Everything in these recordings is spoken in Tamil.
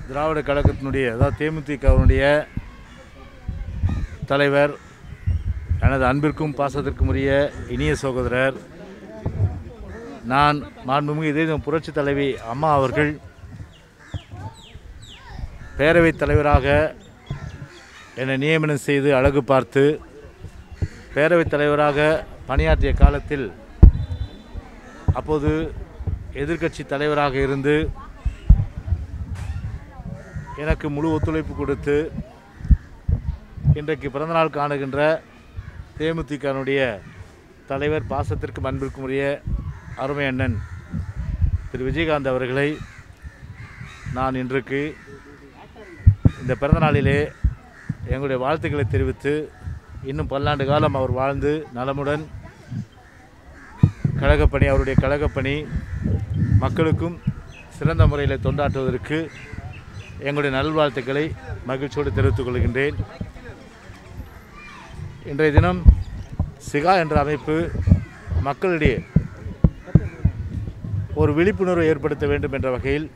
திராவிட கழகத்தினுடைய அதாவது தேமுதிகவினுடைய தலைவர் எனது அன்பிற்கும் பாசத்திற்கும் உரிய இனிய சகோதரர் நான் மாண்புமிகு இதே புரட்சி தலைவி அம்மா அவர்கள் பேரவைத் தலைவராக என்னை நியமனம் செய்து அழகு பார்த்து பேரவைத் தலைவராக பணியாற்றிய காலத்தில் அப்போது எதிர்க்கட்சி தலைவராக இருந்து எனக்கு முழு ஒத்துழைப்பு கொடுத்து இன்றைக்கு பிறந்தநாள் காணுகின்ற தேமுதிகனுடைய தலைவர் பாசத்திற்கும் அன்பிற்கும் உரிய அருமை அண்ணன் திரு விஜயகாந்த் அவர்களை நான் இன்றைக்கு இந்த பிறந்தநாளிலே எங்களுடைய வாழ்த்துக்களை தெரிவித்து இன்னும் பல்லாண்டு காலம் அவர் வாழ்ந்து நலமுடன் கழகப்பணி அவருடைய கழகப்பணி மக்களுக்கும் சிறந்த முறையில் தொண்டாற்றுவதற்கு எங்களுடைய நல்வாழ்த்துக்களை மகிழ்ச்சியோடு தெரிவித்துக் கொள்கின்றேன் இன்றைய தினம் சிகா என்ற அமைப்பு மக்களிடையே ஒரு விழிப்புணர்வை ஏற்படுத்த வேண்டும் என்ற வகையில்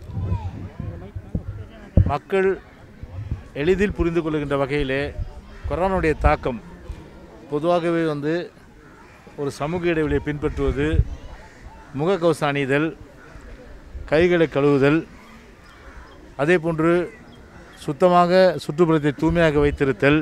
மக்கள் எளிதில் புரிந்து கொள்கின்ற வகையிலே கொரோனாவுடைய தாக்கம் பொதுவாகவே வந்து ஒரு சமூக இடைவெளியை பின்பற்றுவது முகக்கவசம் அணிதல் கைகளை கழுவுதல் அதே போன்று சுத்தமாக சுற்றுப்புறத்தை தூய்மையாக வைத்திருத்தல்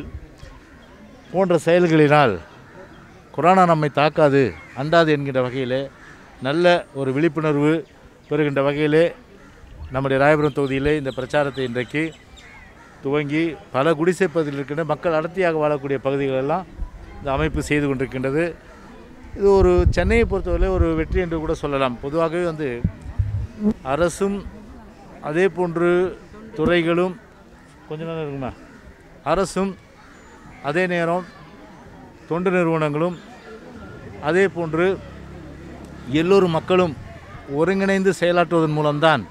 போன்ற செயல்களினால் கொரோனா நம்மை தாக்காது அண்டாது என்கின்ற வகையிலே நல்ல ஒரு விழிப்புணர்வு பெறுகின்ற வகையிலே நம்முடைய ராயபுரம் தொகுதியிலே இந்த பிரச்சாரத்தை இன்றைக்கு துவங்கி பல குடிசை பகுதியில் இருக்கின்ற மக்கள் அடர்த்தியாக வாழக்கூடிய பகுதிகளெல்லாம் இந்த அமைப்பு செய்து கொண்டிருக்கின்றது இது ஒரு சென்னையை பொறுத்தவரை ஒரு வெற்றி என்று கூட சொல்லலாம் பொதுவாகவே வந்து அரசும் அதே போன்று துறைகளும் கொஞ்ச நேரம் இருக்குமா அரசும் அதே நேரம் தொண்டு நிறுவனங்களும் அதே போன்று எல்லோரும் மக்களும் ஒருங்கிணைந்து செயலாற்றுவதன் மூலம்தான்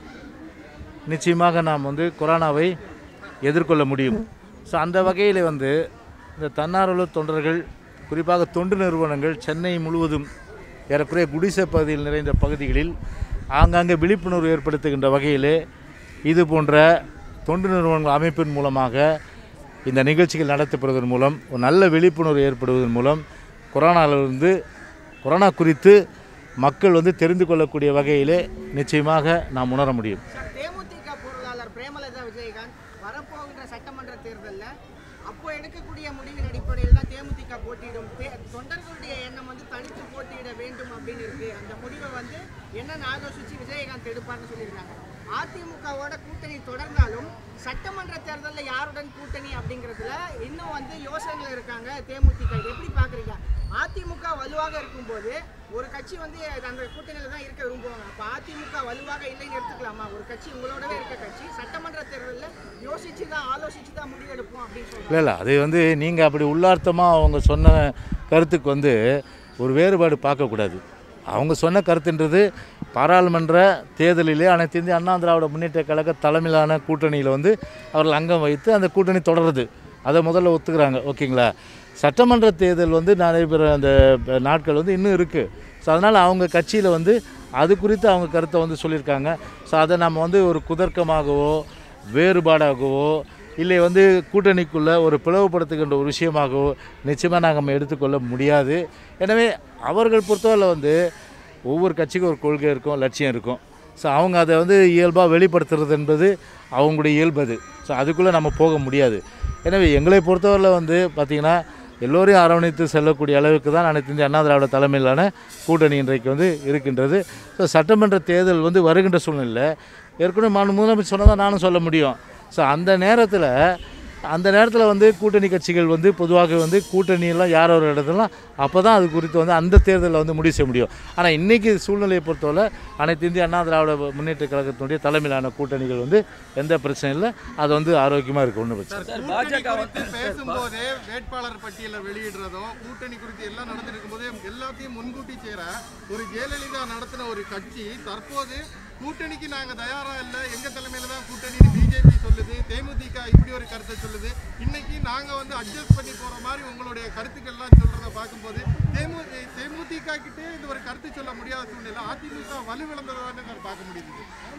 நிச்சயமாக நாம் வந்து கொரோனாவை எதிர்கொள்ள முடியும் ஸோ அந்த வகையில் வந்து இந்த தன்னார்வல தொண்டர்கள் குறிப்பாக தொண்டு நிறுவனங்கள் சென்னை முழுவதும் ஏறக்குறைய குடிசை பகுதியில் நிறைந்த பகுதிகளில் ஆங்காங்கே விழிப்புணர்வு ஏற்படுத்துகின்ற வகையிலே இது போன்ற தொண்டு நிறுவனங்கள் அமைப்பின் மூலமாக இந்த நிகழ்ச்சிகள் நடத்தப்படுவதன் மூலம் ஒரு நல்ல விழிப்புணர்வு ஏற்படுவதன் மூலம் கொரோனாவிலிருந்து கொரோனா குறித்து மக்கள் வந்து தெரிந்து கொள்ளக்கூடிய வகையிலே நிச்சயமாக நாம் உணர முடியும் சார் தேமுதிக பொருளாளர் பிரேமலதா விஜயகாந்த் வரப்போகின்ற சட்டமன்ற தேர்தலில் அப்போ எடுக்கக்கூடிய முடிவின் அடிப்படையில் தான் தேமுதிக போட்டியிடும் தே- தொண்டர்களுடைய எண்ணம் வந்து தனித்து போட்டியிட வேண்டும் அப்படின்னு இருக்கு அந்த முடிவை வந்து என்னன்னு ஆலோசிச்சு விஜயகாந்த் எடுப்பார்னு சொல்லியிருக்காங்க அதிமுகவோட கூட்டணி தொடர்ந்தாலும் சட்டமன்ற தேர்தலில் யாருடன் கூட்டணி அப்படிங்கிறதுல இன்னும் வந்து யோசனைகள் இருக்காங்க தேமுதிக இது எப்படி பார்க்குறீங்க அதிமுக வலுவாக இருக்கும்போது ஒரு கட்சி வந்து அந்த கூட்டணியில் தான் இருக்க விரும்புவாங்க அப்போ அதிமுக வலுவாக இல்லைன்னு எடுத்துக்கலாமா ஒரு கட்சி உங்களோடவே இருக்க கட்சி சட்டமன்ற தேர்தலில் யோசிச்சு தான் ஆலோசிச்சு தான் முடிவெடுப்போம் அப்படின்னு சொல்றாங்க இல்லை இல்லை அது வந்து நீங்கள் அப்படி உள்ளார்த்தமாக அவங்க சொன்ன கருத்துக்கு வந்து ஒரு வேறுபாடு பார்க்கக்கூடாது அவங்க சொன்ன கருத்துன்றது பாராளுமன்ற தேர்தலிலே அனைத்து இந்திய அண்ணா திராவிட முன்னேற்ற கழக தலைமையிலான கூட்டணியில் வந்து அவர்கள் அங்கம் வைத்து அந்த கூட்டணி தொடருது அதை முதல்ல ஒத்துக்கிறாங்க ஓகேங்களா சட்டமன்ற தேர்தல் வந்து நடைபெற அந்த நாட்கள் வந்து இன்னும் இருக்குது ஸோ அதனால் அவங்க கட்சியில் வந்து அது குறித்து அவங்க கருத்தை வந்து சொல்லியிருக்காங்க ஸோ அதை நம்ம வந்து ஒரு குதர்க்கமாகவோ வேறுபாடாகவோ இல்லை வந்து கூட்டணிக்குள்ளே ஒரு பிளவுபடுத்துகின்ற ஒரு விஷயமாகவோ நிச்சயமாக நாங்கள் நம்ம எடுத்துக்கொள்ள முடியாது எனவே அவர்கள் பொறுத்தவரை வந்து ஒவ்வொரு கட்சிக்கும் ஒரு கொள்கை இருக்கும் லட்சியம் இருக்கும் ஸோ அவங்க அதை வந்து இயல்பாக வெளிப்படுத்துறது என்பது அவங்களுடைய இயல்பு அது ஸோ அதுக்குள்ளே நம்ம போக முடியாது எனவே எங்களை பொறுத்தவரையில் வந்து பார்த்திங்கன்னா எல்லோரையும் அரவணைத்து செல்லக்கூடிய அளவுக்கு தான் அனைத்து இந்திய அண்ணா திராவிட தலைமையிலான கூட்டணி இன்றைக்கு வந்து இருக்கின்றது ஸோ சட்டமன்ற தேர்தல் வந்து வருகின்ற சூழ்நிலையில் ஏற்கனவே மாநில முதலமைச்சர் சொன்னதான் நானும் சொல்ல முடியும் ஸோ அந்த நேரத்தில் அந்த நேரத்தில் வந்து கூட்டணி கட்சிகள் வந்து பொதுவாக வந்து கூட்டணியெல்லாம் யார் ஒரு இடத்துலாம் அப்போ தான் அது குறித்து வந்து அந்த தேர்தலில் வந்து முடிவு செய்ய முடியும் ஆனால் இன்றைக்கி சூழ்நிலையை பொறுத்தவரை அனைத்து இந்திய அண்ணா திராவிட முன்னேற்ற கழகத்தினுடைய தலைமையிலான கூட்டணிகள் வந்து எந்த பிரச்சனையும் இல்லை அது வந்து ஆரோக்கியமாக இருக்குது ஒன்றும் பிரச்சனை இல்லை. சார் பாஜக வந்து பேசும்போதே வேட்பாளர் பட்டியலை வெளியிடுறதும் கூட்டணி குறித்து எல்லாம் நடந்திருக்கும் போதே எல்லாத்தையும் முன்கூட்டி சேர ஒரு ஜெயலலிதா நடத்தின ஒரு கட்சி தற்போது கூட்டணிக்கு நாங்க தயாரா இல்ல எங்க தலைமையில தான் கூட்டணி பிஜேபி சொல்லுது தேமுதிக இப்படி ஒரு கருத்தை சொல்லுது இன்னைக்கு நாங்க வந்து அட்ஜஸ்ட் பண்ணி போற மாதிரி உங்களுடைய கருத்துக்கள்லாம் சொல்றத பார்க்கும்போது தேமு தேமுதிக கிட்டே இது ஒரு கருத்து சொல்ல முடியாத சூழ்நிலை அதிமுக வலுவிழந்ததான்னு நான் பார்க்க முடியுது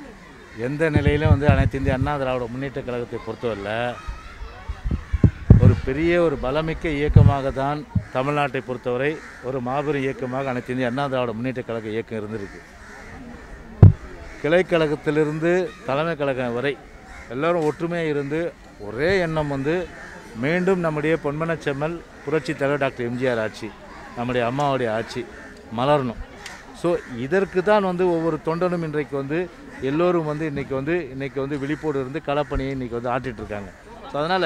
எந்த நிலையிலும் வந்து அனைத்து இந்திய அண்ணா திராவிட முன்னேற்ற கழகத்தை பொறுத்தவரையில் ஒரு பெரிய ஒரு பலமிக்க இயக்கமாக தான் தமிழ்நாட்டை பொறுத்தவரை ஒரு மாபெரும் இயக்கமாக அனைத்து இந்திய அண்ணா திராவிட முன்னேற்ற கழக இயக்கம் இருந்திருக்கு கிளைக்கழகத்திலிருந்து தலைமை கழகம் வரை எல்லாரும் ஒற்றுமையாக இருந்து ஒரே எண்ணம் வந்து மீண்டும் நம்முடைய பொன்மனச்செம்மல் புரட்சி தலைவர் டாக்டர் எம்ஜிஆர் ஆட்சி நம்முடைய அம்மாவுடைய ஆட்சி மலரணும் ஸோ இதற்கு தான் வந்து ஒவ்வொரு தொண்டனும் இன்றைக்கு வந்து எல்லோரும் வந்து இன்றைக்கி வந்து இன்றைக்கி வந்து விழிப்போடு இருந்து களப்பணியை இன்றைக்கி வந்து ஆட்டிட்டு இருக்காங்க ஸோ அதனால்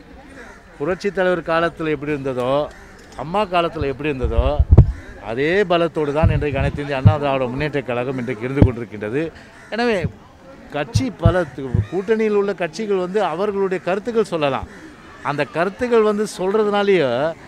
புரட்சி தலைவர் காலத்தில் எப்படி இருந்ததோ அம்மா காலத்தில் எப்படி இருந்ததோ அதே பலத்தோடு தான் இன்றைக்கு அனைத்து இந்திய அண்ணா திராவிட முன்னேற்றக் கழகம் இன்றைக்கு இருந்து கொண்டிருக்கின்றது எனவே கட்சி பல கூட்டணியில் உள்ள கட்சிகள் வந்து அவர்களுடைய கருத்துக்கள் சொல்லலாம் அந்த கருத்துக்கள் வந்து சொல்கிறதுனாலேயே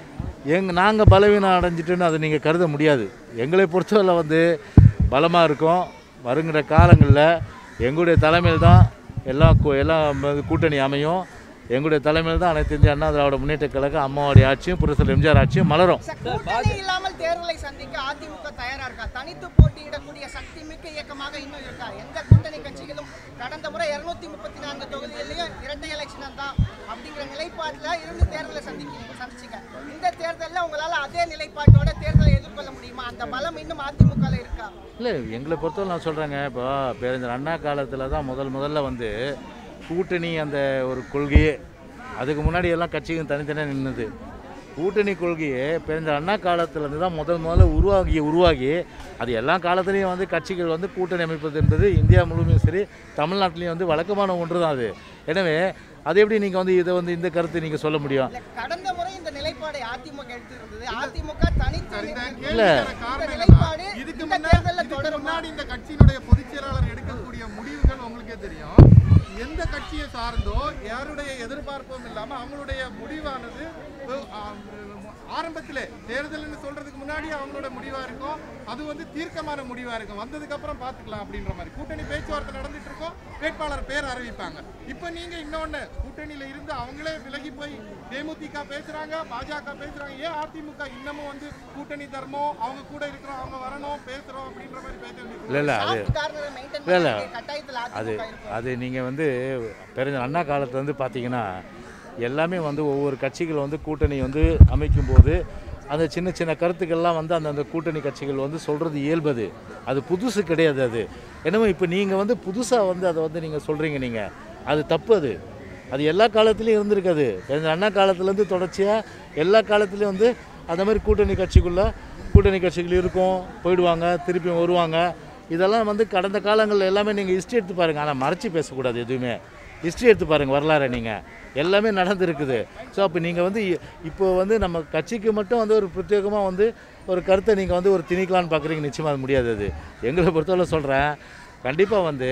எங் நாங்கள் பலவீனம் அடைஞ்சிட்டுன்னு அதை நீங்கள் கருத முடியாது எங்களை பொறுத்தவரை வந்து பலமாக இருக்கும் வருங்கிற காலங்களில் எங்களுடைய தலைமையில் தான் எல்லாம் கூ- எல்லாம் வந்து கூட்டணி அமையும் எங்களுடைய தலைமையில் தான் அனைத்து இந்திய அண்ணா திராவிட முன்னேற்ற கழகம் அம்மாவுடைய ஆட்சியும் புரட்சி எம்ஜிஆர் ஆட்சியும் மலரும் சார், கூட்டணி இல்லாமல் தேர்தலை சந்திக்க அதிமுக தயாரா இருக்கா தனித்து போட்டியிடக்கூடிய சக்தி மிக்க இயக்கமாக இன்னும் இருக்கா எந்த கூட்டணி கட்சிகளும் கடந்த முறை இருநூத்தி முப்பத்தி நான்கு தொகுதிகளிலையும் இரட்டை எலெக்ஷன் தான் அப்படிங்கிற நிலைப்பாட்டுல இருந்து தேர்தலை சந்திக்க சந்திச்சிங்க இந்த தேர்தலில் உங்களால அதே நிலைப்பாட்டோட தேர்தலை எதிர்கொள்ள முடியுமா அந்த பலம் இன்னும் அதிமுக இருக்கா இல்லை எங்களை பொறுத்தவரை நான் சொல்கிறேங்க இப்போ பேரஞ்சர் அண்ணா காலத்தில் தான் முதல் முதல்ல வந்து கூட்டணி அந்த ஒரு கொள்கையே அதுக்கு முன்னாடி எல்லாம் கட்சிகள் தனித்தனியாக நின்றுது கூட்டணி கொள்கையே பேரஞ்சர் அண்ணா காலத்துலேருந்து தான் முதல் முதல்ல உருவாகி உருவாகி அது எல்லா காலத்துலேயும் வந்து கட்சிகள் வந்து கூட்டணி அமைப்பது என்பது இந்தியா முழுமையும் சரி தமிழ்நாட்டிலையும் வந்து வழக்கமான ஒன்று தான் அது எனவே அது எப்படி நீங்கள் வந்து இதை வந்து இந்த கருத்தை நீங்கள் சொல்ல முடியும் இல்ல கடந்த முறை இந்த நிலைப்பாடை அதிமுக எடுத்திருந்தது அதிமுக தனித்து இந்த நின்று- இல்ல. கேள்விக்கான காரணம் இந்த என்னன்னா, நிலைப்பாடு இதுக்கு இந்த முன்னாடி தேர்தல்ல இதுக்கு தொடருமா? முன்னாடி இந்த கட்சியினுடைய பொதுச் செயலாளர் எடுக்கக்கூடிய முடிவுகள் உங்களுக்கே தெரியும் எந்த கட்சியை சார்ந்தோ யாருடைய எதிர்பார்ப்பும் இல்லாம அவங்களுடைய முடிவானது அஹ், ஆஹ், ஆரம்பத்திலே தேர்தல்னு சொல்றதுக்கு முன்னாடி அவங்களோட முடிவா இருக்கும் அது வந்து தீர்க்கமான முடிவா இருக்கும் வந்ததுக்கு அப்புறம் பாத்துக்கலாம் அப்படின்ற மாதிரி கூட்டணி பேச்சுவார்த்தை நடந்துட்டு இருக்கோம் வேட்பாளர் பேர் அறிவிப்பாங்க இப்போ நீங்க இன்னொன்னு கூட்டணியில இருந்து அவங்களே விலகி போய் தேமுதிக பேசுறாங்க பாஜக பேசுறாங்க ஏன் அதிமுக இன்னமும் வந்து கூட்டணி தர்மம் அவங்க கூட இருக்கிறோம் அவங்க வரணும் பேசுறோம் அப்படின்ற மாதிரி பேச வேண்டியது இல்லை இல்லை அது சாஃப்ட் கார்னரை மெயின்டைன் இல்ல, இல்ல. பண்ண கட்டாயத்தில் அது அதிமுக இருக்கும் அது நீங்கள் வந்து பெருஞ்ச அண்ணா காலத்துல வந்து பார்த்தீங்கன்னா எல்லாமே வந்து ஒவ்வொரு கட்சிகள் வந்து கூட்டணி வந்து அமைக்கும்போது அந்த சின்ன சின்ன கருத்துக்கள்லாம் வந்து அந்தந்த கூட்டணி கட்சிகள் வந்து சொல்கிறது இயல்பது அது புதுசு கிடையாது அது என்னமோ இப்போ நீங்கள் வந்து புதுசாக வந்து அதை வந்து நீங்கள் சொல்கிறீங்க நீங்கள் அது தப்பு அது அது எல்லா காலத்துலேயும் இருந்திருக்காது பெருஞ்ச அண்ணா காலத்துலேருந்து தொடர்ச்சியாக எல்லா காலத்துலேயும் வந்து அந்த மாதிரி கூட்டணி கட்சிக்குள்ளே கூட்டணி கட்சிகள் இருக்கும் போயிடுவாங்க திருப்பி வருவாங்க இதெல்லாம் வந்து கடந்த காலங்களில் எல்லாமே நீங்கள் ஹிஸ்ட்ரி எடுத்து பாருங்கள் ஆனால் மறைச்சி பேசக்கூடாது எதுவுமே ஹிஸ்ட்ரி எடுத்து பாருங்கள் வரலாறு நீங்கள் எல்லாமே நடந்திருக்குது ஸோ அப்போ நீங்கள் வந்து இ- இப்போ வந்து நம்ம கட்சிக்கு மட்டும் வந்து ஒரு பிரத்யேகமாக வந்து ஒரு கருத்தை நீங்கள் வந்து ஒரு திணிக்கலான்னு பார்க்குறீங்க நிச்சயமாக அது முடியாது அது எங்களை பொறுத்தவரை சொல்கிறேன் கண்டிப்பாக வந்து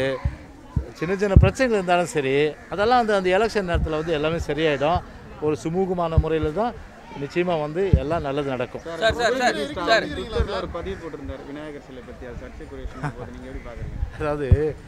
சின்ன சின்ன பிரச்சனைகள் இருந்தாலும் சரி அதெல்லாம் அந்த அந்த எலெக்ஷன் நேரத்தில் வந்து எல்லாமே சரியாயிடும் ஒரு சுமூகமான முறையில் தான் நிச்சயமாக வந்து எல்லாம் நல்லது நடக்கும் சார் சார் சார் சார் ட்விட்டர்ல ஒரு பதிவு போட்டிருந்தார் விநாயகர் சிலை பத்தி அது சர்ச்சைக்குரிய விஷயம் போது நீங்க எப்படி பாக்குறீங்க அதாவது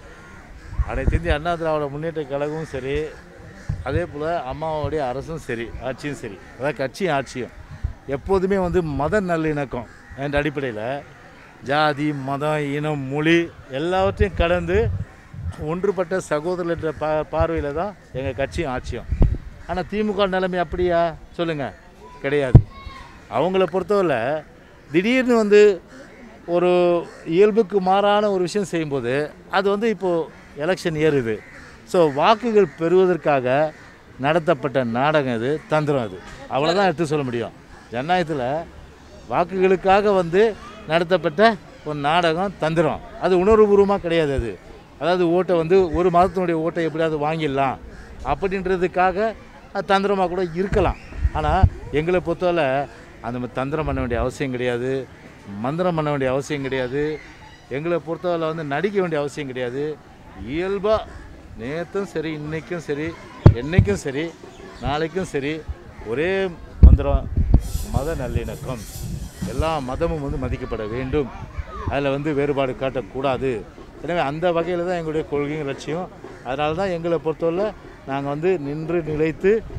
அனைத்து இந்திய அண்ணா திராவிட முன்னேற்ற கழகமும் சரி அதே போல் அம்மாவுடைய அரசும் சரி ஆட்சியும் சரி அதாவது கட்சியும் ஆட்சியும் எப்போதுமே வந்து மத நல்லிணக்கம் என்ற அடிப்படையில் ஜாதி மதம் இனம் மொழி எல்லாவற்றையும் கடந்து ஒன்றுபட்ட சகோதரர் என்ற பா பார்வையில் தான் எங்கள் கட்சியும் ஆட்சியும் ஆனால் திமுக நிலைமை அப்படியா சொல்லுங்கள் கிடையாது அவங்கள பொறுத்தவரை திடீர்னு வந்து ஒரு இயல்புக்கு மாறான ஒரு விஷயம் செய்யும்போது அது வந்து இப்போது எலெக்ஷன் ஏறுது ஸோ வாக்குகள் பெறுவதற்காக நடத்தப்பட்ட நாடகம் இது தந்திரம் இது அவ்வளோதான் எடுத்து சொல்ல முடியும் ஜனநாயகத்தில் வாக்குகளுக்காக வந்து நடத்தப்பட்ட ஒரு நாடகம் தந்திரம் அது உணர்வுபூர்வமாக கிடையாது அது அதாவது ஓட்டை வந்து ஒரு மதத்தினுடைய ஓட்டை எப்படியாவது வாங்கிடலாம் அப்படின்றதுக்காக அது தந்திரமாக கூட இருக்கலாம் ஆனால் எங்களை பொறுத்தவரை அந்த மாதிரி தந்திரம் பண்ண வேண்டிய அவசியம் கிடையாது மந்திரம் பண்ண வேண்டிய அவசியம் கிடையாது எங்களை பொறுத்தவரை வந்து நடிக்க வேண்டிய அவசியம் கிடையாது இயல்பாக நேற்றும் சரி இன்றைக்கும் சரி என்றைக்கும் சரி நாளைக்கும் சரி ஒரே மந்திரம் மத நல்லிணக்கம் எல்லா மதமும் வந்து மதிக்கப்பட வேண்டும் அதில் வந்து வேறுபாடு காட்டக்கூடாது எனவே அந்த வகையில் தான் எங்களுடைய கொள்கையும் லட்சியம் அதனால தான் எங்களை பொறுத்தவரை நாங்கள் வந்து நின்று நிலைத்து அம்மா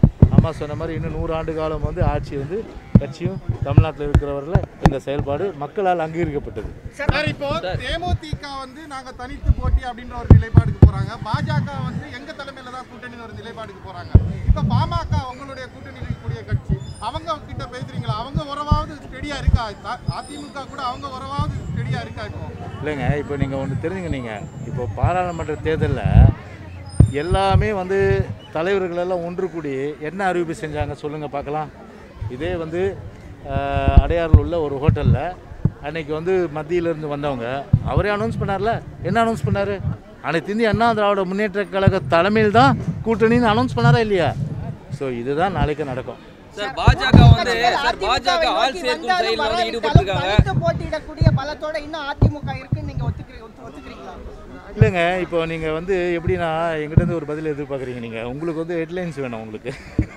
அம்மா சொன்ன மாதிரி இன்னும் நூறு ஆண்டு காலம் வந்து ஆட்சி வந்து கட்சியும் தமிழ்நாட்டில் இருக்கிறவரில் இந்த செயல்பாடு மக்களால் அங்கீகரிக்கப்பட்டது சார் இப்போ தேமுதிக வந்து நாங்க தனித்து போட்டி அப்படின்ற ஒரு நிலைப்பாடுக்கு போறாங்க பாஜக வந்து எங்க தலைமையில தான் கூட்டணி ஒரு நிலைப்பாடுக்கு போறாங்க இப்ப பாமக உங்களுடைய கூட்டணி இருக்கக்கூடிய கட்சி அவங்க கிட்ட பேசுறீங்களா அவங்க உறவாவது ஸ்டெடியா இருக்கா த- அதிமுக கூட அவங்க உறவாவது ஸ்டெடியா இருக்கா இப்போ இல்லைங்க இப்போ நீங்கள் ஒன்று தெரிஞ்சுங்க நீங்கள் இப்போ பாராளுமன்ற தேர்தலில் எல்லாமே வந்து தலைவர்கள் எல்லாம் ஒன்று கூடி என்ன அறிவிப்பு செஞ்சாங்க சொல்லுங்கள் பார்க்கலாம் இதே வந்து ஆஹ், அடையாறில் உள்ள ஒரு ஹோட்டலில் அன்னைக்கு வந்து மத்தியிலேருந்து வந்தவங்க அவரே அனௌன்ஸ் பண்ணார்ல என்ன அனௌன்ஸ் பண்ணார் அனைத்து இந்திய அண்ணா திராவிட முன்னேற்ற கழக தலைமையில் தான் கூட்டணின்னு அனௌன்ஸ் பண்ணாரா இல்லையா ஸோ இதுதான் நாளைக்கு நடக்கும் சார் பாஜக வந்து கட்சிகள் சார் பாஜக அதிமுகவை ஆள் நோக்கி சேர்க்கும் வந்தாலும் செயலில் வந்து வராவிட்டாலும் ஈடுபட்டிருக்காங்க தனித்து போட்டியிடக்கூடிய பலத்தோட இன்னும் அதிமுக இருக்குன்னு நீங்க ஒத்துக்கிறீங்க ஒத்து- ஒத்துக்கிறீங்களா இல்லைங்க இப்போ நீங்கள் வந்து எப்படின்னா எங்கிட்ட இருந்து ஒரு பதில் எதிர்பார்க்குறீங்க நீங்கள் உங்களுக்கு வந்து ஹெட்லைன்ஸ் வேணும் உங்களுக்கு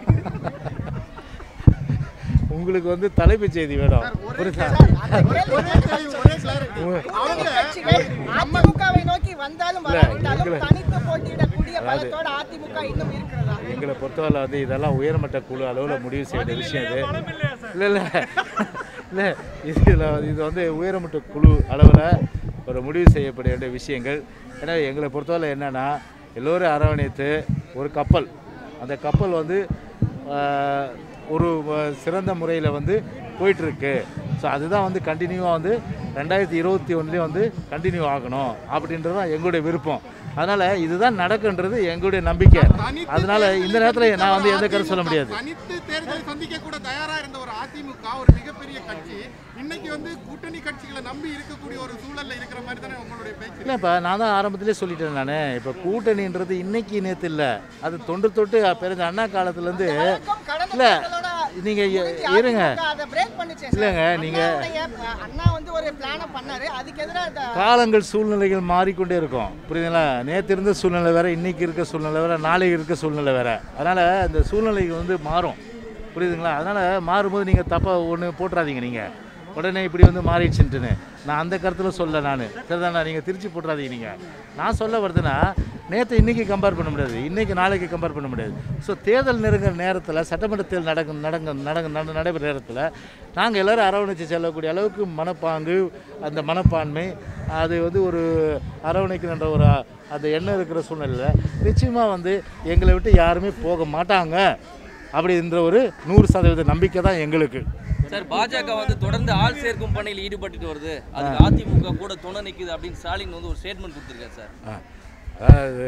உங்களுக்கு வந்து தலைப்புச் செய்தி வேணும் புரியுதா ஒரே கேள்வி, ஒரே clarity. அவங்க கட்சிகள் அதிமுகவை நோக்கி வந்தாலும் வராவிட்டாலும் எங்களை- தனித்து போட்டியிடக்கூடிய பலத்தோட அதிமுக இன்னும் இருக்கிறதா எங்களை பொறுத்தவரை வந்து இதெல்லாம் உயர்மட்ட குழு அளவில் முடிவு செய்ய வேண்டிய விஷயம் இது இல்லை இல்லை இல்லை இதில் இது வந்து உயர்மட்ட குழு அளவில் ஒரு முடிவு செய்யப்பட வேண்டிய விஷயங்கள் ஏன்னா எங்களை பொறுத்தவரை என்னென்னா எல்லோரும் அரவணைத்து ஒரு கப்பல் அந்த கப்பல் வந்து ஆஹ், ஒரு வ- சிறந்த முறையில் வந்து போயிட்டுருக்கு ஸோ அதுதான் வந்து கண்டினியூவாக வந்து ரெண்டாயிரத்தி இருபத்தி ஒன்றுலேயும் வந்து கண்டினியூ ஆகணும் அப்படின்றது தான் எங்களுடைய விருப்பம் அதனால் இதுதான் நடக்குன்றது எங்களுடைய நம்பிக்கை தனித்து அதனால இந்த தேர்தலை நேரத்தில் நான் வந்து சந்தித்த எந்த ஒரு கருத்து சொல்ல அதிமுக, முடியாது தனித்து தேர்தலை சந்திக்க கூட தயாரா இருந்த ஒரு அதிமுக ஒரு மிகப்பெரிய கட்சி இன்னைக்கு வந்து கூட்டணி கட்சிகளை நம்பி இருக்கக்கூடிய ஒரு சூழல்ல இருக்கிற மாதிரி தானே உங்களுடைய பேச்சு இல்லை இப்போ நான் தான் ஆரம்பத்திலே சொல்லிட்டேன் நான் இப்போ கூட்டணின்றது இன்னைக்கு நேற்று இல்லை அது தொன்று தொட்டு பெருந்த அண்ணா காலத்துலேருந்து வழக்கம் கடந்த இல்லை தேர்தலோட நீங்கள் முடிஞ்சு இருங்க அதிமுக அதை break பண்ணுச்சே சார். இல்லைங்க, நீங்க- அண்ணாவுடைய, அஹ், அண்ணா வந்து ஒரு பிளான பண்ணாரு அதுக்கு எதிராக இந்த காலங்கள் சூழ்நிலைகள் மாறிக்கொண்டே இருக்கும் புரியுதுங்களா நேற்று இருந்த சூழ்நிலை வேறு இன்றைக்கி இருக்க சூழ்நிலை வேறு நாளைக்கு இருக்க சூழ்நிலை வேறு அதனால் இந்த சூழ்நிலைகள் வந்து மாறும் புரியுதுங்களா அதனால் மாறும்போது நீங்கள் தப்பாக ஒன்று போட்டுறாதீங்க நீங்கள் உடனே இப்படி வந்து மாறிடுச்சுன்ட்டுன்னு நான் அந்த கருத்தில் சொல்ல நான் சரிதாண்ணா நீங்கள் திருச்சி போட்டுறாதீங்க நீங்கள் நான் சொல்ல வருதுன்னா நேற்று இன்றைக்கி கம்பேர் பண்ண முடியாது இன்றைக்கி நாளைக்கு கம்பேர் பண்ண முடியாது ஸோ தேர்தல் நெருங்குற நேரத்தில் சட்டமன்ற தேர்தல் நடக்கும் நடங்க நடங்க நட நடைபெற நேரத்தில் நாங்கள் எல்லோரும் அரவணைச்சு செல்லக்கூடிய அளவுக்கு மனப்பாங்கு அந்த மனப்பான்மை அது வந்து ஒரு அரவணைக்கின்ற ஒரு அந்த எண்ணம் இருக்கிற சூழ்நிலையில் நிச்சயமாக வந்து எங்களை விட்டு யாருமே போக மாட்டாங்க அப்படின்ற ஒரு நூறு சதவீத நம்பிக்கை தான் எங்களுக்கு சார் பாஜக வந்து தொடர்ந்து ஆள் சேர்க்கும் பணியில் ஈடுபட்டுட்டு வருது அதுக்கு அதிமுக கூட துணை நிக்குது அப்படின்னு ஸ்டாலின் வந்து ஒரு ஸ்டேட்மெண்ட் கொடுத்துருக்காரு சார் ஆ. அதாவது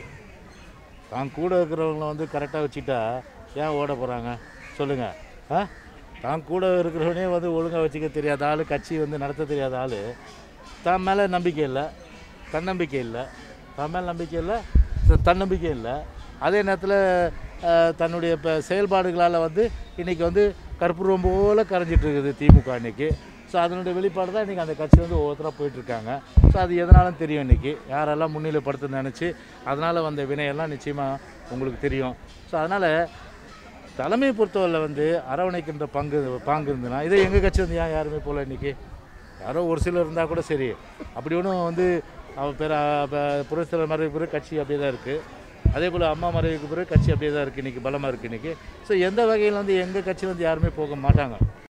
தான் கூட இருக்கிறவங்கள வந்து கரெக்டாக வச்சுட்டா ஏன் ஓட போகிறாங்க சொல்லுங்கள் ஆ தான் கூட இருக்கிறவனே வந்து ஒழுங்காக வச்சுக்க தெரியாத ஆள் கட்சி வந்து நடத்த தெரியாத ஆள் தான் மேலே நம்பிக்கை இல்லை தன்னம்பிக்கை இல்லை தான் மேலே நம்பிக்கை இல்லை த- தன்னம்பிக்கை இல்லை அதே நேரத்தில் தன்னுடைய இப்போ செயல்பாடுகளால் வந்து இன்றைக்கி வந்து கற்பூரம் போல் கரைஞ்சிட்டு இருக்குது திமுக இன்னைக்கு ஸோ அதனுடைய வெளிப்பாடு தான் இன்றைக்கி அந்த கட்சி வந்து ஒவ்வொருத்தராக போயிட்டுருக்காங்க ஸோ அது எதனாலும் தெரியும் இன்றைக்கி யாரெல்லாம் முன்னிலைப்படுத்த நினச்சி அதனால் வந்த வினையெல்லாம் நிச்சயமாக உங்களுக்கு தெரியும் ஸோ அதனால் தலைமையை பொறுத்தவரை வந்து அரவணைக்கின்ற பங்கு பாங்கு இருந்ததுன்னா இதே எங்கள் கட்சி வந்து ஏன் யாருமே போகல இன்றைக்கி யாரோ ஒரு சிலர் இருந்தால் கூட சரி அப்படி ஒன்றும் வந்து அவன் பேர் புரட்சித்தலைவர் மறைவுக்கு பிறகு கட்சி அப்படியே தான் இருக்குது அதே போல் அம்மா மறைவுக்கு பிறகு கட்சி அப்படியே தான் இருக்குது இன்றைக்கி பலமாக இருக்குது இன்றைக்கி ஸோ எந்த வகையில் வந்து எங்கள் கட்சி வந்து யாருமே போக மாட்டாங்க